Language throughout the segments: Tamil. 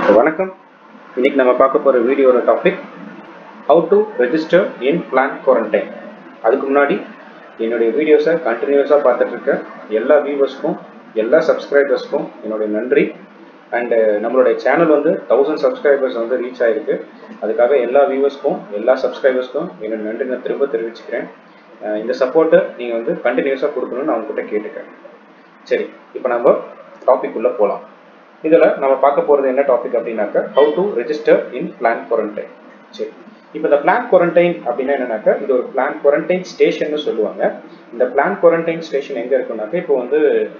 வணக்கம் இன்னைக்கு நம்ம பார்க்க போகிற வீடியோட topic how to register in plan quarantine அதுக்கு முன்னாடி என்னுடைய வீடியோஸை கண்டினியூஸாக பார்த்துட்டு இருக்க எல்லா வியூவர்ஸ்க்கும் எல்லா சப்ஸ்கிரைபர்ஸ்க்கும் என்னுடைய நன்றி அண்டு நம்மளுடைய சேனல் வந்து தௌசண்ட் சப்ஸ்கிரைபர்ஸ் வந்து ரீச் ஆயிருக்கு அதுக்காக எல்லா வியூவர்ஸ்க்கும் எல்லா சப்ஸ்கிரைபர்ஸ்க்கும் என்னோட நன்றி நான் திரும்ப தெரிவிச்சுக்கிறேன் அஹ் இந்த சப்போர்ட்டை நீங்கள் வந்து கண்டினியூஸாக கொடுக்கணும்னு நான் உங்ககிட்ட கேட்டுக்கிறேன் சரி இப்போ நம்ம டாபிக் உள்ள போகலாம் இதில் நம்ம பார்க்க போகிறது என்ன டாபிக் அப்படின்னாக்கா how to register in plan quarantine சரி இப்போ இந்த பிளான் குவாரண்டைன் அப்படின்னா என்னன்னாக்கா இது ஒரு பிளான் குவாரண்டைன் ஸ்டேஷன் சொல்லுவாங்க இந்த பிளான் குவாரண்டைன் ஸ்டேஷன் எங்கே இருக்குன்னாக்கா இப்போ வந்து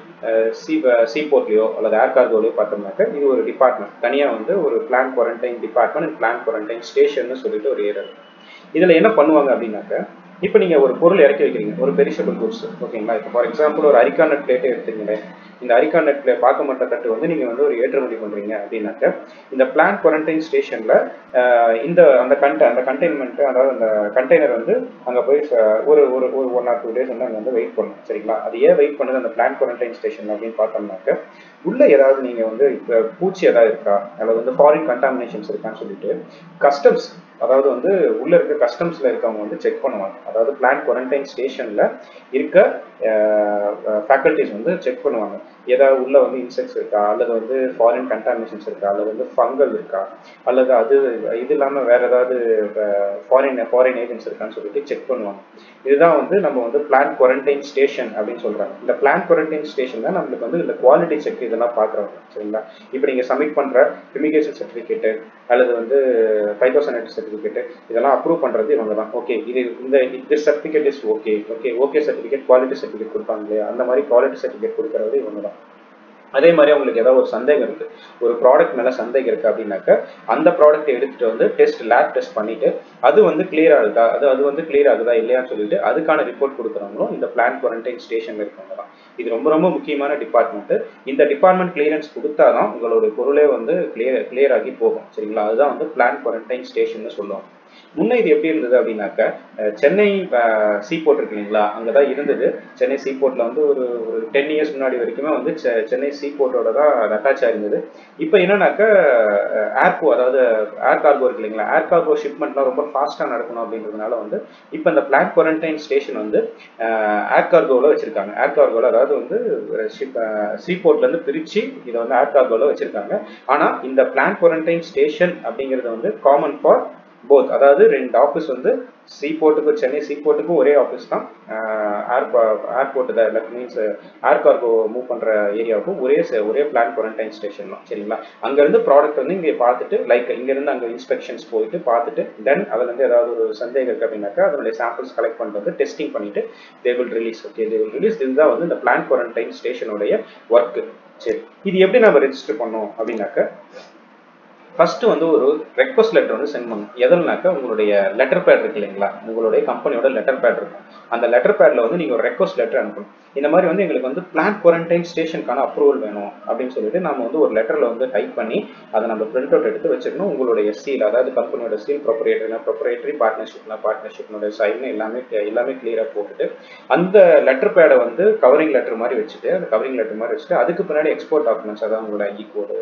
சி சீபோர்ட்லையோ அல்லது ஏர் கார்கோலையோ பார்த்தோம்னாக்கா இது ஒரு டிபார்ட்மெண்ட் தனியாக வந்து ஒரு plan quarantine department and plan quarantine station சொல்லிட்டு ஒரு ஏரியா இதில் என்ன பண்ணுவாங்க அப்படின்னாக்கா இப்போ நீங்கள் ஒரு பொருள் இறக்கி வைக்கிறீங்க ஒரு பெரிஷபிள் குட்ஸ் ஓகேங்களா இப்போ ஃபார் எக்ஸாம்பிள் ஒரு அரிக்கானட் பிளேட்டே எடுத்துங்களேன் இந்த அரிக்கானட் பிளே பார்க்க மாட்ட தட்டு வந்து நீங்கள் வந்து ஒரு ஏற்றுமதி பண்ணுறீங்க அப்படின்னாக்க இந்த பிளான் குவாரண்டைன் ஸ்டேஷனில் இந்த அந்த கண்ட அந்த கண்டெய்ன்மெண்ட் அதாவது அந்த கண்டெய்னர் வந்து அங்கே போய் ச- ஒரு ஒரு ஒரு ஒன் ஆர் டூ டேஸ் வந்து அங்கே வந்து வெயிட் பண்ணணும் சரிங்களா அது ஏன் வெயிட் பண்ணுது அந்த பிளான் குவாரண்டைன் ஸ்டேஷன் அப்படின்னு பார்த்தோம்னாக்க உள்ள ஏதாவது நீங்கள் வந்து இப்போ பூச்சி ஏதாவது இருக்கா அல்லது வந்து ஃபாரின் கண்டாமினேஷன்ஸ் இருக்கான்னு சொல்லிட்டு கஸ்டம்ஸ் அதாவது வந்து உள்ள இருக்க கஸ்டம்ஸ்ல இருக்கவங்க வந்து செக் பண்ணுவாங்க அதாவது பிளான் குவாரண்டைன் ஸ்டேஷன்ல இருக்க ஃபேக்கல்டிஸ் வந்து செக் பண்ணுவாங்க ஏதாவது உள்ள வந்து இன்செக்ட்ஸ் இருக்கா அல்லது வந்து ஃபாரின் கண்டாமினேஷன்ஸ் இருக்கா அல்லது வந்து ஃபங்கல் இருக்கா அல்லது அது இது இல்லாமல் வேற ஏதாவது ஃபாரின் ஃபாரின் ஏஜென்ட்ஸ் இருக்கான்னு சொல்லிட்டு செக் பண்ணுவாங்க இதுதான் வந்து நம்ம வந்து பிளான் குவாரண்டைன் ஸ்டேஷன் அப்படின்னு சொல்றாங்க இந்த பிளான் குவாரண்டைன் ஸ்டேஷன் தான் நம்மளுக்கு வந்து இந்த குவாலிட்டி செக் இதெல்லாம் பார்க்குறவங்க சரிங்களா இப்போ நீங்கள் சப்மிட் பண்ணுற ஃபிமிகேஷன் சர்டிஃபிகேட்டு அல்லது வந்து ஃபைட்டோசனட் சர்டிஃபிகேட் இதெல்லாம் அப்ரூவ் பண்றது இவங்க தான் ஓகே இது இந்த இந்த certificate is okay okay okay certificate quality certificate கொடுப்பாங்க இல்லையா அந்த மாதிரி குவாலிட்டி சர்டிஃபிகேட் கொடுக்கறது இவங்க தான் அதே மாதிரி அவங்களுக்கு ஏதாவது ஒரு சந்தேகம் இருக்கு ஒரு ப்ராடக்ட் மேல சந்தேகம் இருக்கு அப்படின்னாக்க அந்த ப்ராடக்ட் எடுத்துட்டு வந்து டெஸ்ட் லேப் டெஸ்ட் பண்ணிட்டு அது வந்து கிளியர் ஆகுதா அது அது வந்து கிளியர் ஆகுதா இல்லையான்னு சொல்லிட்டு அதுக்கான ரிப்போர்ட் கொடுக்குறவங்களும் இந்த பிளான் குவாரண்டைன் ஸ்டேஷன்ல இருக்கவங்க தான் இது ரொம்ப ரொம்ப முக்கியமான டிபார்ட்மெண்ட் இந்த டிபார்ட்மெண்ட் கிளியரன்ஸ் கொடுத்தாதான் உங்களுடைய பொருளே வந்து கிளியர் கிளியர் ஆகி போகும் சரிங்களா அதுதான் வந்து பிளான் குவாரண்டைன் ஸ்டேஷன் சொல்லுவாங்க முன்ன இது எப்படி இருந்தது அப்படின்னாக்க அஹ், சென்னை சீபோர்ட் இருக்கு இல்லைங்களா அங்கதான் இருந்தது சென்னை சீபோர்ட்ல வந்து ஒரு ஒரு டென் இயர்ஸ் முன்னாடி வரைக்குமே வந்து செ- சென்னை சீபோர்ட்டோட தான் அட்டாச் ஆயிருந்தது இப்போ என்னன்னாக்க ஏர்போ அதாவது ஏர் கார்கோ இருக்கு இல்லைங்களா ஏர் கார்கோ ஷிப்மெண்ட்லாம் ரொம்ப ஃபாஸ்ட்டாக நடக்கணும் அப்படின்றதுனால வந்து இப்போ இந்த பிளான் குவாரண்டைன் ஸ்டேஷன் வந்து ஏர் கார்கோவில் வச்சிருக்காங்க ஏர் கார்கோவில் அதாவது வந்து ஷிப் சீபோர்ட்ல இருந்து பிரிச்சு இதை வந்து ஏர் கார்கோவில் வச்சிருக்காங்க ஆனா இந்த பிளான் குவாரண்டைன் ஸ்டேஷன் அப்படிங்கிறது வந்து காமன் ஃபார் போத் அதாவது ரெண்டு ஆஃபீஸ் வந்து சீபோர்ட்டுக்கும் சென்னை சீபோர்ட்டுக்கும் ஒரே ஆஃபீஸ் தான் ஏர் ஏர்போர்ட் தான் மீன்ஸ் ஏர் கார்கோ மூவ் பண்ற ஏரியாவுக்கும் ஒரே ச- ஒரே பிளான் குவாரண்டைன் ஸ்டேஷன் தான் சரிங்களா அங்க இருந்து ப்ராடக்ட் வந்து இங்க பார்த்துட்டு லைக் இங்க இருந்து அங்க இன்ஸ்பெக்ஷன்ஸ் போயிட்டு பார்த்துட்டு தென் அதுல இருந்து ஏதாவது ஒரு சந்தேகம் இருக்கு அப்படின்னாக்கா அதனுடைய சாம்பிள்ஸ் கலெக்ட் பண்ணிட்டு டெஸ்டிங் பண்ணிட்டு they will release okay they will release இதுதான் வந்து இந்த பிளான் குவாரண்டைன் ஸ்டேஷனுடைய ஒர்க் சரி இது எப்படி நம்ம ரெஜிஸ்டர் பண்ணோம் அப்படின்னாக்க ஃபர்ஸ்ட் வந்து ஒரு ரெக்வஸ்ட் லெட்டர் வந்து சென்ட் பண்ணணும் எதனாக்கா உங்களுடைய லெட்டர் பேட் இருக்கு இல்லைங்களா உங்களுடைய கம்பெனியோட லெட்டர் பேட் இருக்கும் அந்த லெட்டர் பேட்ல வந்து நீங்க ஒரு ரெக்வஸ்ட் லெட்டர் அனுப்பணும் இந்த மாதிரி வந்து எங்களுக்கு வந்து பிளான் குவாரண்டைன் ஸ்டேஷனுக்கான அப்ரூவல் வேணும் அப்படின்னு சொல்லிட்டு நம்ம வந்து ஒரு லெட்டர்ல வந்து டைப் பண்ணி அதை நம்ம பிரிண்ட் அவுட் எடுத்து வச்சிருக்கணும் உங்களுடைய சீல் அதாவது கம்பெனியோட சீல் ப்ரொப்ரேட்டர்னா ப்ரொப்ரேட்டரி பார்ட்னர்ஷிப்னா பார்ட்னர்ஷிப்னோட சைன் எல்லாமே எல்லாமே கிளியரா போட்டுட்டு அந்த லெட்டர் பேடை வந்து கவரிங் லெட்டர் மாதிரி வச்சுட்டு அந்த கவரிங் லெட்டர் மாதிரி வச்சுட்டு அதுக்கு பின்னாடி எக்ஸ்போர்ட் டாக்குமெண்ட்ஸ் அதாவது உங்களோட ஐ கோடு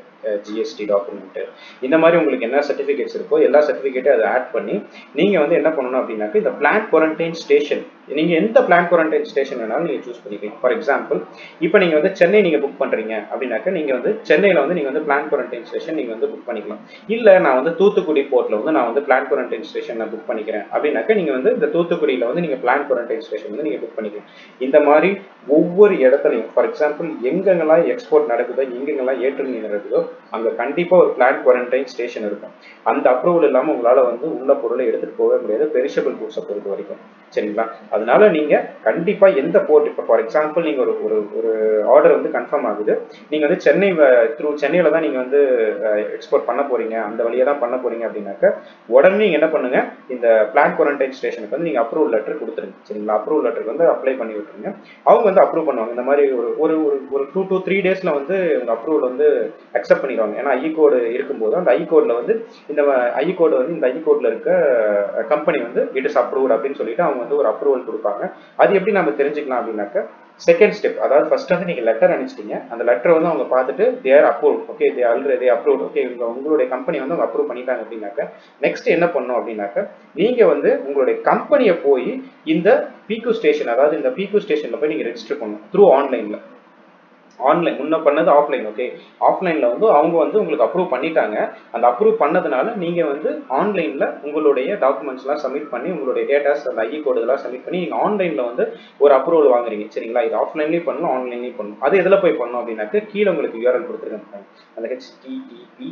ஜிஎஸ்டி டாக்குமெண்ட் இந்த மாதிரி உங்களுக்கு என்ன சர்டிஃபிகேட்ஸ் இருக்கோ எல்லா சர்டிஃபிகேட்டும் அதை ஆட் பண்ணி நீங்க வந்து என்ன பண்ணணும் அப்படின்னாக்க இந்த பிளான் குவாரண்டைன் ஸ்டேஷன் நீங்க எந்த பிளான் குவாரண்டைன் ஸ்டேஷன் வேணாலும் நீங்க சூஸ் பண்ணிக்கலாம் ஃபார் எக்ஸாம்பிள் இப்போ நீங்க வந்து சென்னை நீங்க புக் பண்றீங்க அப்படின்னாக்க நீங்க வந்து சென்னையில வந்து நீங்க வந்து பிளான் குவாரண்டைன் ஸ்டேஷன் நீங்க வந்து புக் பண்ணிக்கலாம் இல்ல நான் வந்து தூத்துக்குடி போர்ட்ல வந்து நான் வந்து பிளான் குவாரண்டைன் ஸ்டேஷன் நான் புக் பண்ணிக்கிறேன் அப்படின்னாக்க நீங்க வந்து இந்த தூத்துக்குடியில வந்து நீங்க பிளான் குவாரண்டைன் ஸ்டேஷன் வந்து நீங்க புக் பண்ணிக்கலாம் இந்த மாதிரி ஒவ்வொரு இடத்துலையும் ஃபார் எக்ஸாம்பிள் எங்கெங்கெல்லாம் எக்ஸ்போர்ட் நடக்குதோ எங்கெங்கெல்லாம் ஏற்றுமதி நடக்குதோ அங்க கண்டிப்பா ஒரு பிளான் குவாரண்டைன் ஸ்டேஷன் இருக்கும் அந்த அப்ரூவல் இல்லாம உங்களால வந்து உள்ள பொருளை எடுத்துட்டு போகவே முடியாது பெரிஷபிள் கூட்ஸை பொறுத்த வரைக்கும் சரிங்களா அதனால நீங்க கண்டிப்பா எந்த போர்ட் இப்போ ஃபார் எக்ஸாம்பிள் நீங்க ஒரு ஒரு ஒரு ஆர்டர் வந்து கன்ஃபார்ம் ஆகுது நீங்க வந்து சென்னை த்ரூ சென்னையில தான் நீங்க வந்து எக்ஸ்போர்ட் பண்ண போறீங்க அந்த வழியா தான் பண்ண போறீங்க அப்படின்னாக்க உடனே நீங்க என்ன பண்ணுங்க இந்த பிளான் குவாரண்டைன் ஸ்டேஷனுக்கு வந்து நீங்க அப்ரூவல் லெட்டர் கொடுத்துருங்க சரிங்களா அப்ரூவல் லெட்டருக்கு வந்து அப்ளை பண்ணி விட்டுருங்க அவங்க வந்து அப்ரூவ் பண்ணுவாங்க இந்த மாதிரி ஒரு ஒரு ஒரு ஒரு டூ டூ த்ரீ டேஸ்ல வந்து உங்க அப்ரூவல் வந்து அக்செப்ட் பண்ணிடுவாங்க ஏன்னா ஐ கோடு இருக்கும்போது அந்த ஐ கோட்ல வந்து இந்த ஐ கோடு வந்து இந்த ஐ கோட்ல இருக்க கம்பெனி வந்து இட் இஸ் அப்ரூவ்ட் அப்படின்னு சொல்லிட்டு அவங்க வந்து ஒரு அப்ரூவல் கொடுப்பாங்க அது எப்படி நம்ம தெரிஞ்சுக்கலாம் அப்படின்னாக்க செகண்ட் ஸ்டெப் அதாவது ஃபர்ஸ்ட் வந்து நீங்கள் லெட்டர் அனுப்பிச்சிட்டீங்க அந்த லெட்டர் வந்து அவங்க பார்த்துட்டு there approve okay they already approve okay இவங்க உங்களுடைய கம்பெனி வந்து அவங்க அப்ரூவ் பண்ணிட்டாங்க அப்படின்னாக்க நெக்ஸ்ட் என்ன பண்ணணும் அப்படின்னாக்க நீங்கள் வந்து உங்களுடைய கம்பெனியை போய் இந்த பிகு ஸ்டேஷன் அதாவது இந்த பிகு ஸ்டேஷனில் போய் நீங்கள் ரெஜிஸ்டர் பண்ணணும் த்ரூ ஆன்லைனில் ஆன்லைன் முன்ன பண்ணது ஆஃப்லைன் ஓகே ஆஃப்லைனில் வந்து அவங்க வந்து உங்களுக்கு அப்ரூவ் பண்ணிட்டாங்க அந்த அப்ரூவ் பண்ணதுனால நீங்கள் வந்து ஆன்லைனில் உங்களுடைய டாக்குமெண்ட்ஸ்லாம் சப்மிட் பண்ணி உங்களுடைய டேட்டாஸ் அந்த ஐஇ கோடு இதெல்லாம் சப்மிட் பண்ணி நீங்கள் ஆன்லைனில் வந்து ஒரு அப்ரூவல் வாங்குறீங்க சரிங்களா இது ஆஃப்லைன்லேயும் பண்ணணும் ஆன்லைன்லேயும் பண்ணணும் அது எதில் போய் பண்ணணும் அப்படின்னாக்க கீழே உங்களுக்கு யூஆர்எல் கொடுத்துருக்காங்க அந்த HTTP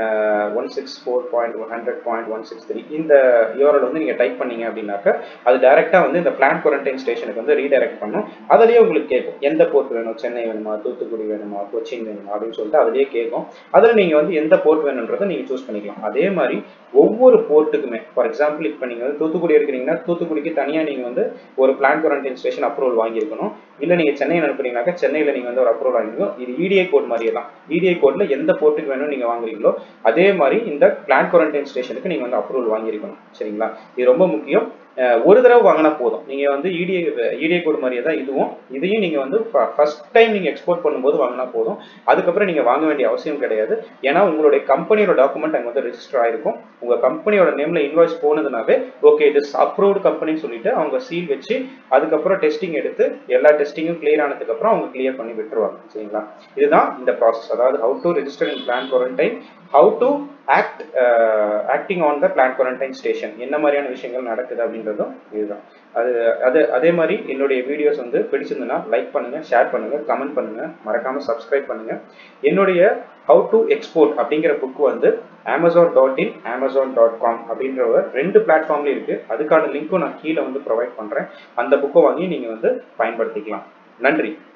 one six four point one hundred point one six three இந்த யூஆர்எல் வந்து நீங்கள் டைப் பண்ணீங்க அப்படின்னாக்க அது டேரெக்டாக வந்து இந்த பிளான் குவாரண்டைன் ஸ்டேஷனுக்கு வந்து ரீடைரக்ட் பண்ணும் அதுலேயே உங்களுக்கு கேட்கும் எந்த போர்ட் வேணும் சென்னை வேணுமா தூத்துக்குடி வேணுமா கொச்சின் வேணுமா அப்படின்னு சொல்லிட்டு அதுலேயே கேட்கும் அதில் நீங்கள் வந்து எந்த போர்ட் வேணுன்றதை நீங்கள் சூஸ் பண்ணிக்கலாம் அதே மாதிரி ஒவ்வொரு போர்ட்டுக்குமே ஃபார் எக்ஸாம்பிள் இப்போ நீங்கள் வந்து தூத்துக்குடி இருக்கிறீங்கன்னா தூத்துக்குடிக்கு தனியாக நீங்கள் வந்து ஒரு பிளான் குவாரண்டைன் ஸ்டேஷன் அப்ரூவல் வாங்கியிருக்கணும் இல்லை நீங்கள் சென்னை அனுப்புறீங்கனாக்கா சென்னையில் நீங்கள் வந்து ஒரு அப்ரூவல் வாங்கிக்கணும் இது இடிஐ கோட் மாதிரியே தான் இடிஐ கோடில் எந்த போர்ட்டுக்கு வேணும் நீங்கள் வாங்குறீங்களோ அதே மாதிரி இந்த பிளான் குவாரண்டைன் ஸ்டேஷனுக்கு நீங்கள் வந்து அப்ரூவல் வாங்கியிருக்கணும் சரிங்களா இது ரொம்ப முக்கியம் ஒரு தடவை வாங்கினா போதும் நீங்கள் வந்து இடிஐ இடிஐ கோடு மாதிரியே தான் இதுவும் இதையும் நீங்கள் வந்து ஃபர்ஸ்ட் டைம் நீங்கள் எக்ஸ்போர்ட் பண்ணும்போது வாங்கினா போதும் அதுக்கப்புறம் நீங்கள் வாங்க வேண்டிய அவசியம் கிடையாது ஏன்னா உங்களுடைய கம்பெனியோட டாக்குமெண்ட் அங்கே வந்து ரெஜிஸ்டர் ஆயிருக்கும் உங்கள் கம்பெனியோட நேமில் இன்வாய்ஸ் போனதுனாவே ஓகே திஸ் அப்ரூவ்டு கம்பெனின்னு சொல்லிட்டு அவங்க சீல் வச்சு அதுக்கப்புறம் டெஸ்டிங் எடுத்து எல்லா டெஸ்டிங்கும் கிளியர் ஆனதுக்கப்புறம் அவங்க கிளியர் பண்ணி விட்டுருவாங்க சரிங்களா இதுதான் இந்த ப்ராசஸ் அதாவது how to register in plan quarantine how to act acting on the plan quarantine station என்ன மாதிரியான விஷயங்கள் நடக்குது அப்படின்றதும் இதுதான் அது அது அதே மாதிரி என்னுடைய வீடியோஸ் வந்து பிடிச்சிருந்ததுன்னா லைக் பண்ணுங்க ஷேர் பண்ணுங்க கமெண்ட் பண்ணுங்க மறக்காம சப்ஸ்கிரைப் பண்ணுங்க என்னுடைய ஹவு டு எக்ஸ்போர்ட் அப்படிங்கிற புக் வந்து Amazon dot in Amazon dot com அப்படின்ற ஒரு ரெண்டு பிளாட்ஃபார்ம்லேயும் இருக்கு அதுக்கான லிங்க்கும் நான் கீழே வந்து ப்ரொவைட் பண்றேன் அந்த புக்கை வாங்கி நீங்க வந்து பயன்படுத்திக்கலாம் நன்றி